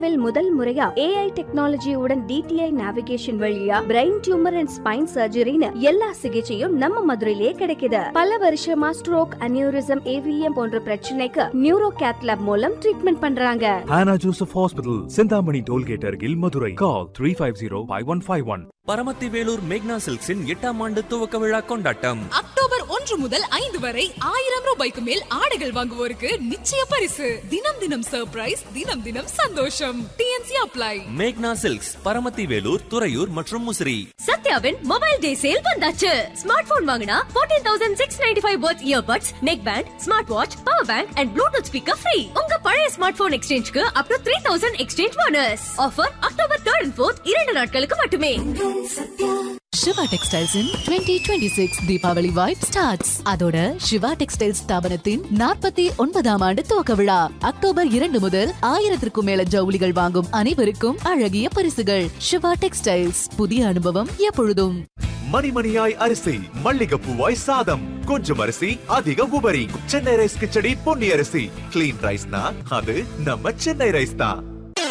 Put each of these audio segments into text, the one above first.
இந்தியாவில் முதல் முறையா ஏஐ டெக்னாலஜியுடன் டிடிஐ நேவிகேஷன் வழியா பிரெயின் டியூமர் அண்ட் ஸ்பைன் சர்ஜரின்னு எல்லா சிகிச்சையும் நம்ம மதுரையிலேயே கிடைக்குது பல வருஷமா ஸ்ட்ரோக் அனியூரிசம் ஏவிஎம் போன்ற பிரச்சனைக்கு நியூரோ கேத்லாப் மூலம் ட்ரீட்மெண்ட் பண்றாங்க Hannah Joseph Hospital, Sindhamani Tollgate Argil, Madurai. Call 350-5151. Paramathi Velur மேக்னா சில்க்ஸின் எட்டாம் ஆண்டு துவக்க விழா கொண்டாட்டம் அக்டோபர் ஒன்று முதல் ஐந்து வரை ஆயிரம் ரூபாய்க்கு மேல் ஆடைகள் வாங்குவோருக்கு நிச்சய பரிசு தினம் தினம் சர்ப்ரைஸ் தினம் தினம் சந்தோஷம் டிஎன்சி அப்ளை மேக்னா சில்க்ஸ் பரமத்தி வேலூர் துறையூர் மற்றும் முசிறி சத்யாவின் மொபைல் டே சேல் வந்தாச்சு ஸ்மார்ட் போன் வாங்கினா 14695 தௌசண்ட் சிக்ஸ் நைன்டி ஃபைவ் பர்த் earbuds neck band smart watch power bank and bluetooth speaker free உங்க பழைய ஸ்மார்ட் போன் எக்ஸ்சேஞ்சுக்கு up to three thousand exchange bonus offer October third and fourth இரண்டு நாட்களுக்கு மட்டுமே Siva textiles in twenty twenty six Deepavali vibe starts அதோட Siva textiles ஸ்தாபனத்தின் நாற்பத்தி ஒன்பதாம் ஆண்டு துவக்க விழா அக்டோபர் இரண்டு முதல் ஆயிரத்திற்கும் மேல ஜவுளிகள் வாங்கும் அனைவருக்கும் அழகிய பரிசுகள் சிவா டெக்ஸ்டைல்ஸ் புதிய அனுபவம் எப்பொழுதும் மணிமணியாய் அரிசி மல்லிகைப்பூவாய் சாதம் கொஞ்சம் அரிசி அதிக உபரி சென்னை ரைஸ் கிச்சடி பொன்னி அரிசி கிளீன் ரைஸ்னா அது நம்ம சென்னை ரைஸ் தான்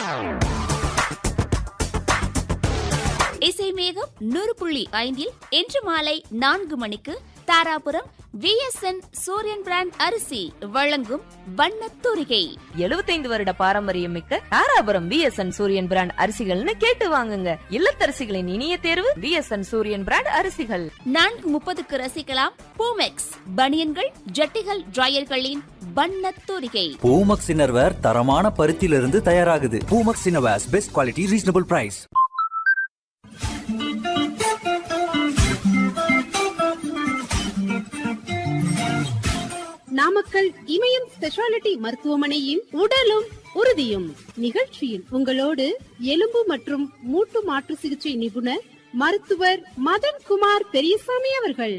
இசை மேகம் நூறு புள்ளி ஐந்தில் இன்று மாலை நான்கு மணிக்கு தாராபுரம் விஎஸ்என் சூரியன் பிராண்ட் அரிசி வழங்கும் வண்ணத் தூரிகை எழுபத்தைந்து வருட பாரம்பரியம் மிக்க தாராபுரம் பிஎஸ்என் சூரியன் பிராண்ட் அரிசிகள்னு கேட்டு வாங்குங்க இல்லத்தரசிகளின் இனிய தேர்வு பிஎஸ்என் சூரியன் பிராண்ட் அரிசிகள் நான்கு முப்பதுக்கு ரசிக்கலாம் பூமெக்ஸ் பனியன்கள் ஜட்டிகள் டிரையர்களின் வண்ணத் தூரிகை பூமக்ஸ் இன்னர்வேர் தரமான பருத்தியிலிருந்து தயாராகுது Poomex innerwears best quality reasonable price Namakkal Imayam speciality மருத்துவமனையின் உடலும் உறுதியும் நிகழ்ச்சியில் உங்களோடு எலும்பு மற்றும் மூட்டு மாற்று சிகிச்சை நிபுணர் மருத்துவர் மதன் குமார் பெரியசாமி அவர்கள்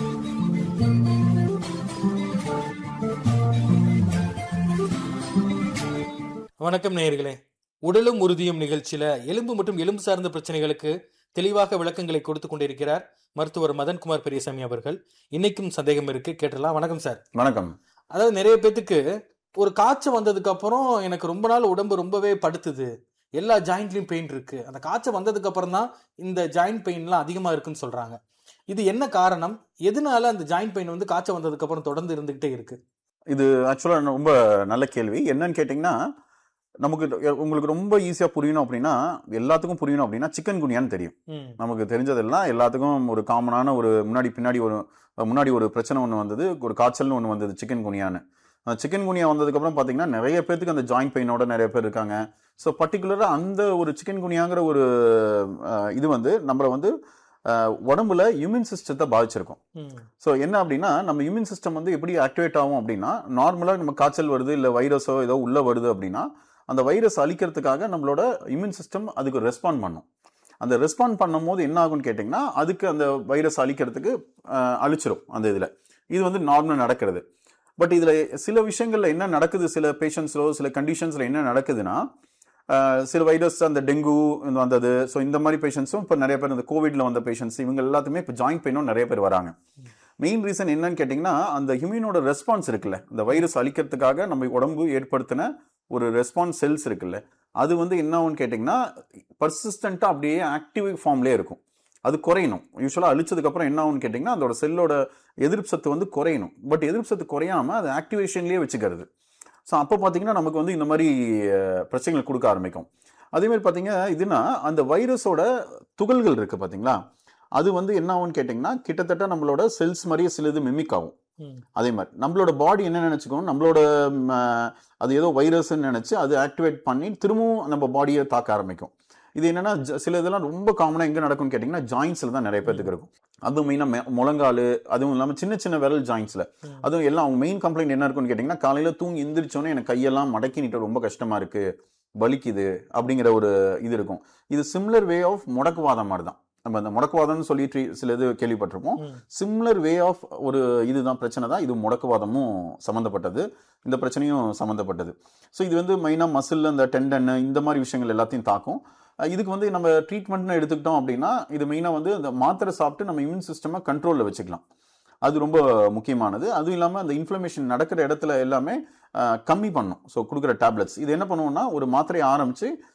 வணக்கம் நேயர்களே உடலும் உறுதியும் நிகழ்ச்சியில எலும்பு மற்றும் எலும்பு சார்ந்த பிரச்சனைகளுக்கு தெளிவாக விளக்கங்களை கொடுத்து கொண்டிருக்கிறார் மருத்துவர் மதன்குமார் பெரியசாமி அவர்கள் இன்னைக்கும் சந்தேகம் இருக்கு கேட்டலாம் வணக்கம் சார் வணக்கம் அதாவது நிறைய பேத்துக்கு ஒரு காய்ச்சல் வந்ததுக்கு அப்புறம் எனக்கு ரொம்ப நாள் உடம்பு ரொம்பவே படுத்துது எல்லா ஜாயிண்ட்லயும் பெயின் இருக்கு அந்த காய்ச்சல் வந்ததுக்கு அப்புறம் தான் இந்த ஜாயிண்ட் பெயின்லாம் அதிகமா இருக்குன்னு சொல்றாங்க இது என்ன காரணம் எதனால அந்த ஜாயிண்ட் பெயின் வந்து காய்ச்சல் வந்ததுக்கு அப்புறம் தொடர்ந்து இருந்துகிட்டே இருக்கு இது ஆக்சுவலாக ரொம்ப நல்ல கேள்வி என்னன்னு கேட்டிங்கன்னா நமக்கு உங்களுக்கு ரொம்ப ஈஸியாக புரியணும் அப்படின்னா எல்லாத்துக்கும் புரியணும் அப்படின்னா சிக்கன் குனியான்னு தெரியும் ம். நமக்கு தெரிஞ்சதெல்லாம் எல்லாத்துக்கும் ஒரு காமனான ஒரு முன்னாடி பின்னாடி ஒரு முன்னாடி ஒரு பிரச்சனை ஒன்று வந்தது ஒரு காய்ச்சல்னு ஒன்று வந்தது சிக்கன் குனியான்னு அந்த சிக்கன் குனியா வந்ததுக்கப்புறம் பார்த்தீங்கன்னா நிறைய பேத்துக்கு அந்த ஜாயிண்ட் பெயினோட நிறைய பேர் இருக்காங்க ஸோ பர்டிகுலராக அந்த ஒரு சிக்கன் குனியாங்கிற ஒரு அஹ், இது வந்து நம்மளை வந்து அஹ், உடம்புல இம்யூன் சிஸ்டத்தை பாதிச்சிருக்கும் ம். ஸோ என்ன அப்படின்னா நம்ம இம்யூன் சிஸ்டம் வந்து எப்படி ஆக்டிவேட் ஆகும் அப்படின்னா நார்மலாக நம்ம காய்ச்சல் வருது இல்லை வைரஸோ ஏதோ உள்ள வருது அப்படின்னா அந்த வைரஸ் அழிக்கிறதுக்காக நம்மளோட இம்யூன் சிஸ்டம் அதுக்கு ரெஸ்பாண்ட் பண்ணும் அந்த ரெஸ்பாண்ட் பண்ணும்போது என்ன ஆகும்னு கேட்டிங்கன்னா அதுக்கு அந்த வைரஸ் அழிக்கிறதுக்கு அஹ், அழிச்சிரும் அந்த இதில் இது வந்து நார்மலாக நடக்கிறது பட் இதில் சில விஷயங்கள்ல என்ன நடக்குது சில பேஷண்ட்ஸ்லோ சில கண்டிஷன்ஸில் என்ன நடக்குதுன்னா அஹ், சில வைரஸ் அந்த டெங்கு வந்தது ஸோ இந்த மாதிரி பேஷண்ட்ஸும் இப்போ நிறைய பேர் இந்த கோவிட்ல வந்த பேஷண்ட்ஸ் இவங்க எல்லாத்துமே இப்போ ஜாயிண்ட் பெயினும் நிறைய பேர் வராங்க மெயின் ரீசன் என்னன்னு கேட்டிங்கன்னா அந்த ஹியூமனோட ரெஸ்பான்ஸ் இருக்குல்ல இந்த வைரஸ் அழிக்கிறதுக்காக நம்ம உடம்பு ஏற்படுத்தின ஒரு ரெஸ்பான்ஸ் செல்ஸ் இருக்குல்ல அது வந்து என்ன ஆகும்னு கேட்டிங்கன்னா பர்சிஸ்டண்ட்டாக அப்படியே ஆக்டிவ் ஃபார்ம்லேயே இருக்கும் அது குறையணும் யூஸ்வலாக அழிச்சதுக்கப்புறம் என்ன ஆகும்னு கேட்டிங்கன்னா அதோட செல்லோட எதிர்ப்பு சத்து வந்து குறையணும் பட் எதிர்ப்பு சத்து குறையாமல் அது ஆக்டிவேஷன்லேயே வச்சுக்கிறது ஸோ அப்போ பார்த்தீங்கன்னா நமக்கு வந்து இந்த மாதிரி அஹ், பிரச்சனைகள் கொடுக்க ஆரம்பிக்கும் அதே மாதிரி பார்த்தீங்க இதுனா அந்த வைரஸோட துகள்கள் இருக்குது பார்த்தீங்களா அது வந்து என்ன ஆகும்னு கேட்டிங்கன்னா கிட்டத்தட்ட நம்மளோட செல்ஸ் மாதிரியே சிலது மிமிக் ஆகும் ம். அதே மாதிரி நம்மளோட பாடி என்ன நினச்சிக்கணும் நம்மளோட ம், அஹ், அது ஏதோ வைரஸ்ன்னு நினச்சி அது ஆக்டிவேட் பண்ணி திரும்பவும் நம்ம பாடியை தாக்க ஆரம்பிக்கும் இது என்னன்னா ஜ- சில இதெல்லாம் ரொம்ப காமனாக எங்கே நடக்கும்னு கேட்டிங்கன்னா ஜாயின்ஸில் தான் நிறைய பேத்துக்கு இருக்கும் அதுவும் மெயினாக முழங்கால் அதுவும் இல்லாமல் சின்ன சின்ன விரல் ஜாயின்ஸில் அதுவும் எல்லாம் அவங்க மெயின் கம்ப்ளைண்ட் என்ன இருக்கும்னு கேட்டிங்கன்னா காலையில் தூங்கி எந்திரிச்சோன்னே எனக்கு கையெல்லாம் மடக்கி நீட்ட ரொம்ப கஷ்டமாக இருக்குது வலிக்குது அப்படிங்கிற ஒரு இது இருக்கும் இது சிம்லர் வே ஆஃப் முடக்குவாதம் மாதிரி தான் நம்ம அந்த முடக்குவாதம்னு சொல்லி ட்ரீ- சில இது கேள்விப்பட்டிருப்போம் சிம்லர் வே ஆஃப் ஒரு இதுதான் பிரச்சனை தான் இது முடக்குவாதமும் சம்மந்தப்பட்டது இந்த பிரச்சனையும் சம்மந்தப்பட்டது ஸோ இது வந்து மெயினாக மசில் அந்த டெண்டன் இந்த மாதிரி விஷயங்கள் எல்லாத்தையும் தாக்கும் அஹ் இதுக்கு வந்து நம்ம ட்ரீட்மெண்ட்னு எடுத்துக்கிட்டோம் அப்படின்னா இது மெயினாக வந்து இந்த மாத்திரை சாப்பிட்டு நம்ம இம்யூன் சிஸ்டமை கண்ட்ரோலில் வச்சுக்கலாம் அது ரொம்ப முக்கியமானது அதுவும் இல்லாமல் அந்த இன்ஃப்ளமேஷன் நடக்கிற இடத்துல எல்லாமே அஹ், கம்மி பண்ணும் ஸோ கொடுக்குற டேப்லெட்ஸ் இது என்ன பண்ணுவோம்னா ஒரு மாத்திரையை ஆரம்பிச்சு